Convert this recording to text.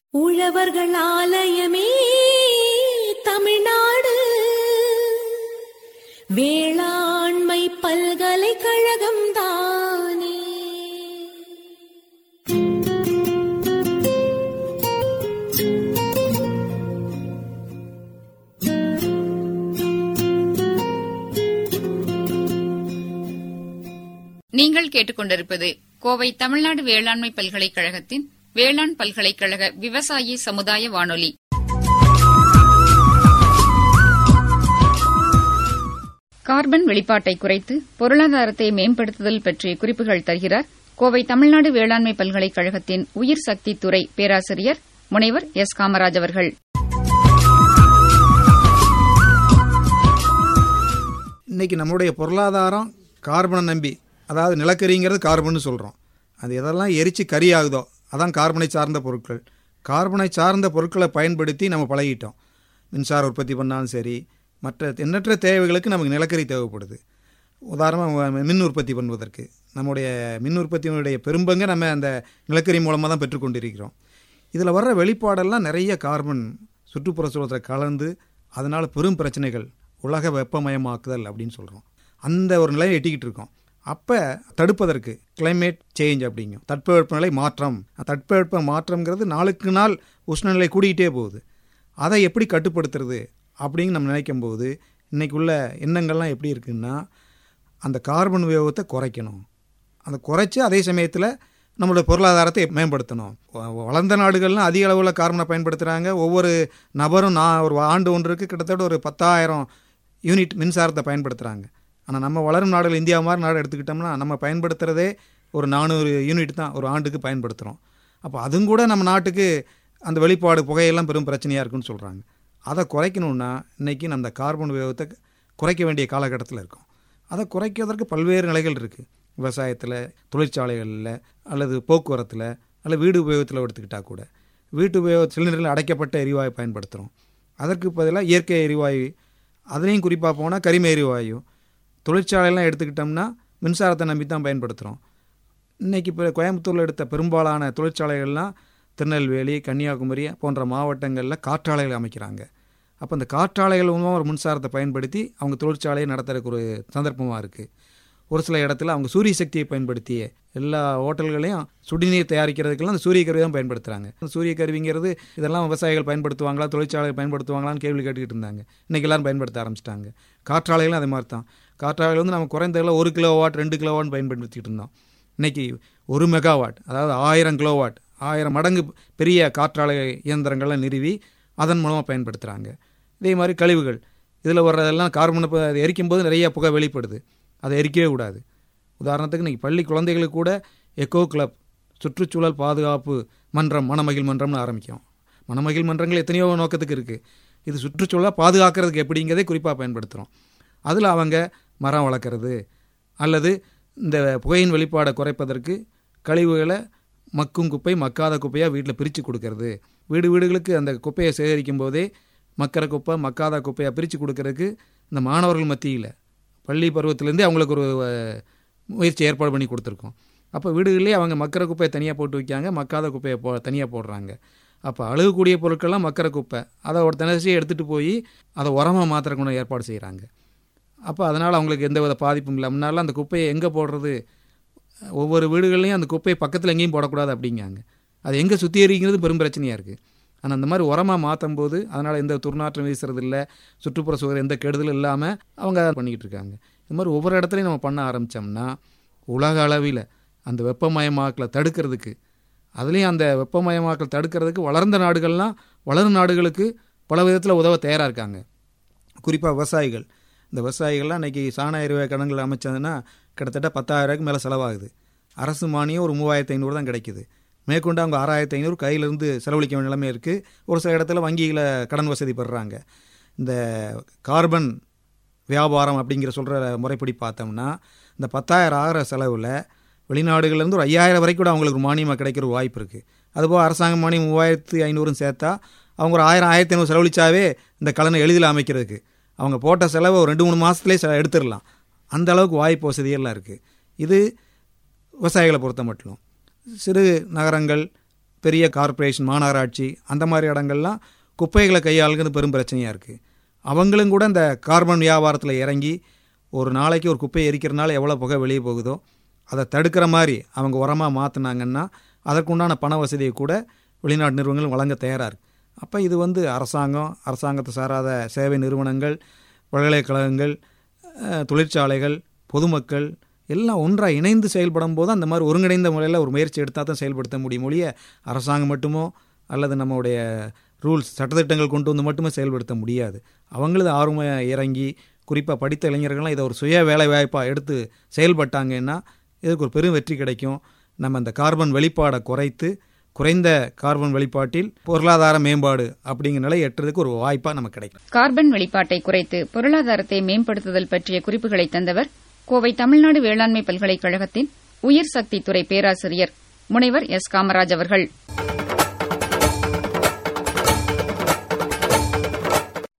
உழவர்கள் ஆலயமே தமிழ்நாடு வேளாண்மை பல்கலைக்கழகம் தானே நீங்கள் கேட்டுக்கொண்டிருப்பது கோவை தமிழ்நாடு வேளாண்மை பல்கலைக்கழகத்தின் வேளாண் பல்கலைக்கழக விவசாயி சமுதாய வானொலி கார்பன் வெளிப்பாட்டை குறைத்து பொருளாதாரத்தை மேம்படுத்துதல் பற்றிய குறிப்புகள் தருகிறார் கோவை தமிழ்நாடு வேளாண்மை பல்கலைக்கழகத்தின் உயிர் சக்தி துறை பேராசிரியர் முனைவர் எஸ் காமராஜ் அவர்கள் இன்னைக்கு நம்மளுடைய பொருளாதாரம் கார்பனை நம்பி அதாவது நிலக்கரிங்கிறது கார்பன் சொல்கிறோம் அது எதெல்லாம் எரிச்சு கரி ஆகுதோ அதான் கார்பனை சார்ந்த பொருட்கள் கார்பனை சார்ந்த பொருட்களை பயன்படுத்தி நம்ம பழகிட்டோம் மின்சார உற்பத்தி பண்ணாலும் சரி மற்ற எண்ணற்ற தேவைகளுக்கு நமக்கு நிலக்கரி தேவைப்படுது உதாரணமாக மின் உற்பத்தி பண்ணுவதற்கு நம்முடைய மின் உற்பத்தியினுடைய பெரும்பங்கை நம்ம அந்த நிலக்கரி மூலமாக தான் பெற்றுக்கொண்டிருக்கிறோம் இதில் வர்ற வெளிப்பாடெல்லாம் நிறைய கார்பன் சுற்றுப்புற சூழத்தில் கலந்து அதனால் பெரும் பிரச்சனைகள் உலக வெப்பமயமாக்குதல் அப்படின்னு சொல்கிறோம் அந்த ஒரு நிலையை எட்டிக்கிட்டு இருக்கோம் அப்போ தடுப்பதற்கு கிளைமேட் சேஞ்ச் அப்படிங்கும் தட்பவெப்பநிலை மாற்றம் தட்பவெப்ப மாற்றம்ங்கிறது நாளுக்கு நாள் உஷ்ணநிலை கூடிக்கிட்டே போகுது அதை எப்படி கட்டுப்படுத்துறது அப்படின்னு நம்ம நினைக்கும் போது இன்றைக்குள்ள எண்ணங்கள்லாம் எப்படி இருக்குன்னா அந்த கார்பன் உபயோகத்தை குறைக்கணும் அந்த குறைச்சி அதே சமயத்தில் நம்மளோட பொருளாதாரத்தை மேம்படுத்தணும் வ- வளர்ந்த நாடுகள்லாம் அதிக அளவில் கார்பனை பயன்படுத்துகிறாங்க ஒவ்வொரு நபரும் நான் ஒரு ஆண்டு ஒன்றுக்கு கிட்டத்தட்ட ஒரு பத்தாயிரம் யூனிட் மின்சாரத்தை பயன்படுத்துகிறாங்க ஆனால் நம்ம வளரும் நாடுகள் இந்தியா மாதிரி நாடு எடுத்துக்கிட்டோம்னா நம்ம பயன்படுத்துகிறதே ஒரு நானூறு யூனிட் தான் ஒரு ஆண்டுக்கு பயன்படுத்துகிறோம் அப்போ அதுவும் கூட நம்ம நாட்டுக்கு அந்த வெளிப்பாடு புகையெல்லாம் பெரும் பிரச்சனையாக இருக்குன்னு சொல்கிறாங்க அதை குறைக்கணுன்னா இன்றைக்கி நம்ம அந்த கார்பன் உபயோகத்தை குறைக்க வேண்டிய காலகட்டத்தில் இருக்கோம் அதை குறைக்கிறதற்கு பல்வேறு நிலைகள் இருக்குது விவசாயத்தில் தொழிற்சாலைகளில் அல்லது போக்குவரத்தில் அல்லது வீடு உபயோகத்தில் எடுத்துக்கிட்டால் கூட வீட்டு உபயோக சிலிண்டரில் அடைக்கப்பட்ட எரிவாயு பயன்படுத்துகிறோம் அதற்கு பதிலாக இயற்கை எரிவாயு அதுலேயும் குறிப்பாக போனால் கரிம எரிவாயு தொழிற்சாலையெல்லாம் எடுத்துக்கிட்டோம்னா மின்சாரத்தை நம்பி தான் பயன்படுத்துகிறோம் இன்றைக்கி இப்போ கோயம்புத்தூரில் எடுத்த பெரும்பாலான தொழிற்சாலைகள்லாம் திருநெல்வேலி கன்னியாகுமரி போன்ற மாவட்டங்களில் காற்றாலைகள் அமைக்கிறாங்க அப்போ அந்த காற்றாலைகள் மூலமாக ஒரு மின்சாரத்தை பயன்படுத்தி அவங்க தொழிற்சாலையை நடத்துறதுக்கு ஒரு சந்தர்ப்பமாக இருக்குது ஒரு சில இடத்துல அவங்க சூரிய சக்தியை பயன்படுத்திய எல்லா ஹோட்டல்களையும் சுடிநீர் தயாரிக்கிறதுக்கெல்லாம் அந்த சூரிய கருவி தான் பயன்படுத்துகிறாங்க அந்த சூரிய கருவிங்கிறது இதெல்லாம் விவசாயிகள் பயன்படுத்துவாங்களா தொழிற்சாலைகள் பயன்படுத்துவாங்களான்னு கேள்வி கேட்டுக்கிட்டு இருந்தாங்க இன்றைக்கி எல்லாரும் பயன்படுத்த ஆரம்பிச்சிட்டாங்க காற்றாலைகளும் அதே மாதிரி தான் காற்றாலைகள் வந்து நம்ம குறைந்ததில் ஒரு கிலோ வாட் ரெண்டு கிலோ வாட் பயன்படுத்திட்டு இருந்தோம் இன்றைக்கி ஒரு மெகாவாட் அதாவது ஆயிரம் கிலோவாட் ஆயிரம் மடங்கு பெரிய காற்றாலை இயந்திரங்களை நிறுவி அதன் மூலமாக பயன்படுத்துகிறாங்க இதே மாதிரி கழிவுகள் இதில் வர்றதெல்லாம் கார்பன் இப்போ அது எரிக்கும் போது நிறைய புகை வெளிப்படுது அதை எரிக்கவே கூடாது உதாரணத்துக்கு இன்றைக்கி பள்ளி குழந்தைகளுக்கு கூட எக்கோ கிளப் சுற்றுச்சூழல் பாதுகாப்பு மன்றம் மணமகிழ் மன்றம்னு ஆரம்பிக்கும் மணமகிழ் மன்றங்கள் எத்தனையோ நோக்கத்துக்கு இருக்குது இது சுற்றுச்சூழலை பாதுகாக்கிறதுக்கு எப்படிங்கிறதே குறிப்பாக பயன்படுத்துகிறோம் அதில் அவங்க மரம் வளர்க்குறது அல்லது இந்த புகையின் வெளிப்பாடை குறைப்பதற்கு கழிவுகளை மக்கும் குப்பை மக்காத குப்பையாக வீட்டில் பிரித்து கொடுக்கறது வீடு வீடுகளுக்கு அந்த குப்பையை சேகரிக்கும் போதே மக்கிற குப்பை மக்காத குப்பையாக பிரித்து கொடுக்கறதுக்கு இந்த மாணவர்கள் மத்தியில் பள்ளி பருவத்திலேருந்தே அவங்களுக்கு ஒரு அஹ், முயற்சி ஏற்பாடு பண்ணி கொடுத்துருக்கோம் அப்போ வீடுகளிலே அவங்க மக்கிற குப்பையை தனியாக போட்டு வைக்காங்க மக்காத குப்பையை போ தனியாக போடுறாங்க அப்போ அழுகக்கூடிய பொருட்கள்லாம் மக்கிற குப்பை அதை ஒரு தினசரி எடுத்துகிட்டு போய் அதை உரமாக மாத்திரக்கணும் ஏற்பாடு செய்கிறாங்க அப்போ அதனால் அவங்களுக்கு எந்த வித பாதிப்பும் இல்லை முன்னால அந்த குப்பையை எங்கே போடுறது ஒவ்வொரு வீடுகள்லையும் அந்த குப்பையை பக்கத்தில் எங்கேயும் போடக்கூடாது அப்படிங்காங்க அது எங்கே சுத்திகரிக்கிறது பெரும் பிரச்சனையாக இருக்குது ஆனால் அந்த மாதிரி உரமாக மாற்றும் போது அதனால் எந்த துர்நாற்றம் வீசுறது இல்லை சுற்றுப்புற சூழல் எந்த கெடுதலும் இல்லாமல் அவங்க அதை பண்ணிக்கிட்டு இருக்காங்க இது மாதிரி ஒவ்வொரு இடத்துலையும் நம்ம பண்ண ஆரம்பித்தோம்னா உலக அளவில் அந்த வெப்பமயமாக்கலை தடுக்கிறதுக்கு அதுலேயும் அந்த வெப்பமயமாக்கல் தடுக்கிறதுக்கு வளர்ந்த நாடுகள்லாம் வளரும் நாடுகளுக்கு பல விதத்தில் உதவ தயாராக இருக்காங்க குறிப்பாக விவசாயிகள் இந்த விவசாயிகள்லாம் இன்றைக்கி சாண எரிவாயு கணங்கள் அமைச்சதுன்னா கிட்டத்தட்ட பத்தாயிரரூபாய்க்கு மேலே செலவாகுது அரசு மானியம் ஒரு மூவாயிரத்து ஐநூறு தான் கிடைக்குது மேற்கொண்டு அவங்க ஆறாயிரத்து ஐநூறு கையிலேருந்து செலவழிக்க வேண்டிய நிலைமை இருக்குது ஒரு சில இடத்துல வங்கியில் கடன் வசதி பெறுறாங்க இந்த கார்பன் வியாபாரம் அப்படிங்கிற சொல்கிற முறைப்படி பார்த்தோம்னா இந்த பத்தாயிரம் ஆகிற செலவில் வெளிநாடுகள்லேருந்து ஒரு ஐயாயிரம் வரைக்கும் கூட அவங்களுக்கு ஒரு மானியமாக கிடைக்கிற ஒரு வாய்ப்பு இருக்குது அதுபோல் அரசாங்க மானியம் மூவாயிரத்து ஐநூறும் சேர்த்தா அவங்க ஒரு ஆயிரம் ஆயிரத்தி ஐநூறு செலவழிச்சாவே இந்த கடனை எளிதில் அமைக்கிறதுக்கு அவங்க போட்ட செலவை ஒரு ரெண்டு மூணு மாதத்துலேயே எடுத்துடலாம் அந்த அளவுக்கு வாய்ப்பு வசதியெல்லாம் இருக்குது இது விவசாயிகளை பொறுத்த மட்டும் சிறு நகரங்கள் பெரிய கார்ப்பரேஷன் மாநகராட்சி அந்த மாதிரி இடங்கள்லாம் குப்பைகளை கையாளுங்கிறது பெரும் பிரச்சனையாக இருக்குது அவங்களும் கூட இந்த கார்பன் வியாபாரத்தில் இறங்கி ஒரு நாளைக்கு ஒரு குப்பையை எரிக்கிறனால எவ்வளோ புகை வெளியே போகுதோ அதை தடுக்கிற மாதிரி அவங்க உரமாக மாற்றினாங்கன்னா அதற்குண்டான பண வசதியை கூட வெளிநாட்டு நிறுவனங்கள் வழங்க தயாராக இருக்குது அப்போ இது வந்து அரசாங்கம் அரசாங்கத்தை சாராத சேவை நிறுவனங்கள் பல்கலைக்கழகங்கள் அஹ், தொழிற்சாலைகள் பொதுமக்கள் எல்லாம் ஒன்றாக இணைந்து செயல்படும் போது அந்த மாதிரி ஒருங்கிணைந்த முறையில் ஒரு முயற்சி எடுத்தால் தான் செயல்படுத்த முடியும் ஒழிய அரசாங்கம் மட்டுமோ அல்லது நம்மளுடைய ரூல்ஸ் சட்டத்திட்டங்கள் கொண்டு வந்து மட்டுமே செயல்படுத்த முடியாது அவங்களது ஆர்வமாக இறங்கி குறிப்பாக படித்த இளைஞர்கள்லாம் இதை ஒரு சுய வேலைவாய்ப்பாக எடுத்து செயல்பட்டாங்கன்னா இதுக்கு ஒரு பெரும் வெற்றி கிடைக்கும் நம்ம அந்த கார்பன் வெளிப்பாடை குறைத்து குறைந்த கார்பன் வெளிப்பாட்டில் பொருளாதார மேம்பாடு அப்படிங்கிற நிலை எட்டுறதுக்கு ஒரு வாய்ப்பாக நமக்கு கிடைக்கும் கார்பன் வெளிப்பாட்டை குறைத்து பொருளாதாரத்தை மேம்படுத்துதல் பற்றிய குறிப்புகளை தந்தவர் கோவை தமிழ்நாடு வேளாண்மை பல்கலைக்கழகத்தின் உயிர் சக்தி துறை பேராசிரியர் முனைவர் எஸ் காமராஜ் அவர்கள்